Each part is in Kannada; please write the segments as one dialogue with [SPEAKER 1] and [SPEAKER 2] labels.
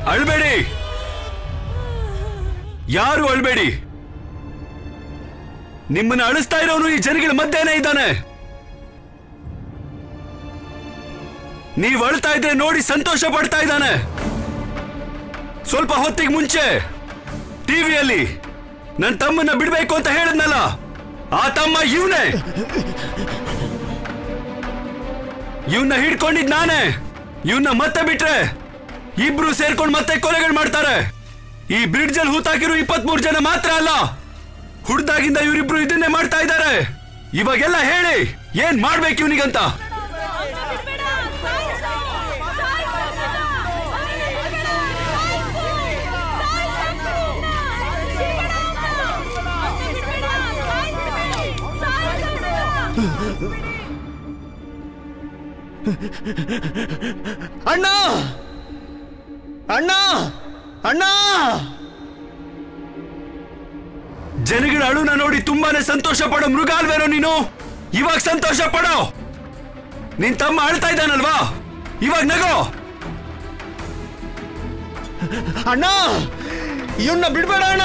[SPEAKER 1] ಅಳ್ಬೇಡಿ ಯಾರು ಅಳ್ಬೇಡಿ ನಿಮ್ಮನ್ನ ಅಳಿಸ್ತಾ ಇರೋನು ಈ ಜನಗಳ ಮಧ್ಯೆನೇ ಇದ್ದಾನೆ ನೀವ್ ಅಳ್ತಾ ಇದ್ರೆ ನೋಡಿ ಸಂತೋಷ ಪಡ್ತಾ ಇದ್ದಾನೆ ಸ್ವಲ್ಪ ಹೊತ್ತಿಗೆ ಮುಂಚೆ ಟಿವಿಯಲ್ಲಿ ನನ್ನ ತಮ್ಮನ್ನ ಬಿಡ್ಬೇಕು ಅಂತ ಹೇಳಿದ್ನಲ್ಲ ಆ ತಮ್ಮ ಇವನೇ ಇವನ್ನ ಹಿಡ್ಕೊಂಡಿದ್ ನಾನೇ ಇವನ್ನ ಮತ್ತೆ ಬಿಟ್ರೆ ಇಬ್ರು ಸೇರ್ಕೊಂಡು ಮತ್ತೆ ಕೊಲೆಗಳು ಮಾಡ್ತಾರೆ ಈ ಬ್ರಿಡ್ಜ್ ಅಲ್ಲಿ ಹೂತಾಕಿರೋ ಇಪ್ಪತ್ತ್ ಮೂರು ಜನ ಮಾತ್ರ ಅಲ್ಲ ಹುಡ್ದಾಗಿಂದ ಇವರಿಬ್ರು ಇದನ್ನೇ ಮಾಡ್ತಾ ಇದ್ದಾರೆ ಇವಾಗೆಲ್ಲ ಹೇಳಿ ಏನ್ ಮಾಡ್ಬೇಕು ಇವನಿಗಂತ
[SPEAKER 2] ಅಣ್ಣ ಅಣ್ಣ ಅಣ್ಣ
[SPEAKER 1] ಜನಗಳ ಅಳುನ ನೋಡಿ ತುಂಬಾನೇ ಸಂತೋಷ ಪಡೋ ಮೃಗ ಅಲ್ವೇನೋ ನೀನು ಇವಾಗ ಸಂತೋಷ ಪಡೋ ನಿನ್ ತಮ್ಮ ಅಳ್ತಾ ಇದ್ದಾನಲ್ವಾ ಇವಾಗ ನಗೋ
[SPEAKER 2] ಅಣ್ಣ ಇವನ್ನ ಬಿಡ್ಬೇಡ ಅಣ್ಣ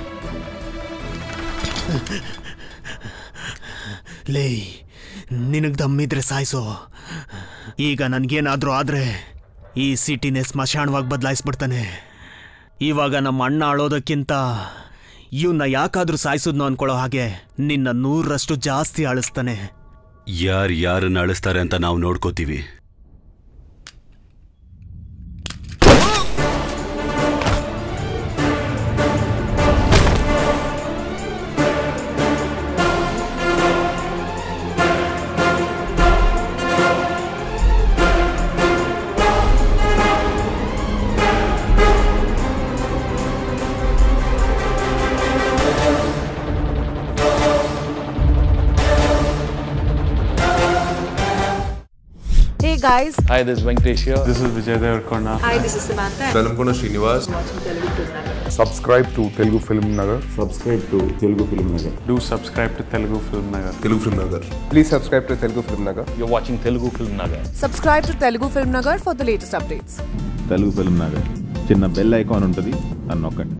[SPEAKER 2] ಲೇ ನಿನಗ್ ದಮ್ಮಿದ್ರೆ ಸಾಯಿಸು ಈಗ ನನ್ಗೇನಾದ್ರೂ ಆದ್ರೆ ಈ ಸಿಟಿನೇ ಸ್ಮಶಾನವಾಗಿ ಬದಲಾಯಿಸ್ಬಿಡ್ತಾನೆ ಇವಾಗ ನಮ್ಮ ಅಣ್ಣ ಅಳೋದಕ್ಕಿಂತ ಇವನ್ನ ಯಾಕಾದ್ರೂ ಸಾಯಿಸೋದ್ನು ಅನ್ಕೊಳ್ಳೋ ಹಾಗೆ ನಿನ್ನ ನೂರರಷ್ಟು ಜಾಸ್ತಿ ಅಳಿಸ್ತಾನೆ
[SPEAKER 1] ಯಾರು ಯಾರನ್ನ ಅಳಿಸ್ತಾರೆ ಅಂತ ನಾವು ನೋಡ್ಕೋತೀವಿ
[SPEAKER 3] Hey guys,
[SPEAKER 4] Hi, this is Venkatesh here.
[SPEAKER 5] This is Vijay Devarkonda.
[SPEAKER 3] hi, this is Samantha.
[SPEAKER 6] Velamkonda Srinivas
[SPEAKER 7] subscribe to Telugu Film Nagar.
[SPEAKER 8] subscribe to Telugu Film Nagar.
[SPEAKER 5] Do subscribe to Telugu Film Nagar.
[SPEAKER 6] Telugu film Nagar
[SPEAKER 7] Please subscribe to Telugu Film Nagar.
[SPEAKER 4] You're watching Telugu Film Nagar.
[SPEAKER 3] Subscribe to Telugu Film Nagar for the latest updates.
[SPEAKER 8] Telugu film Nagar చిన్న బెల్ ఐకాన్ ఉంటుంది అని నొక్కండి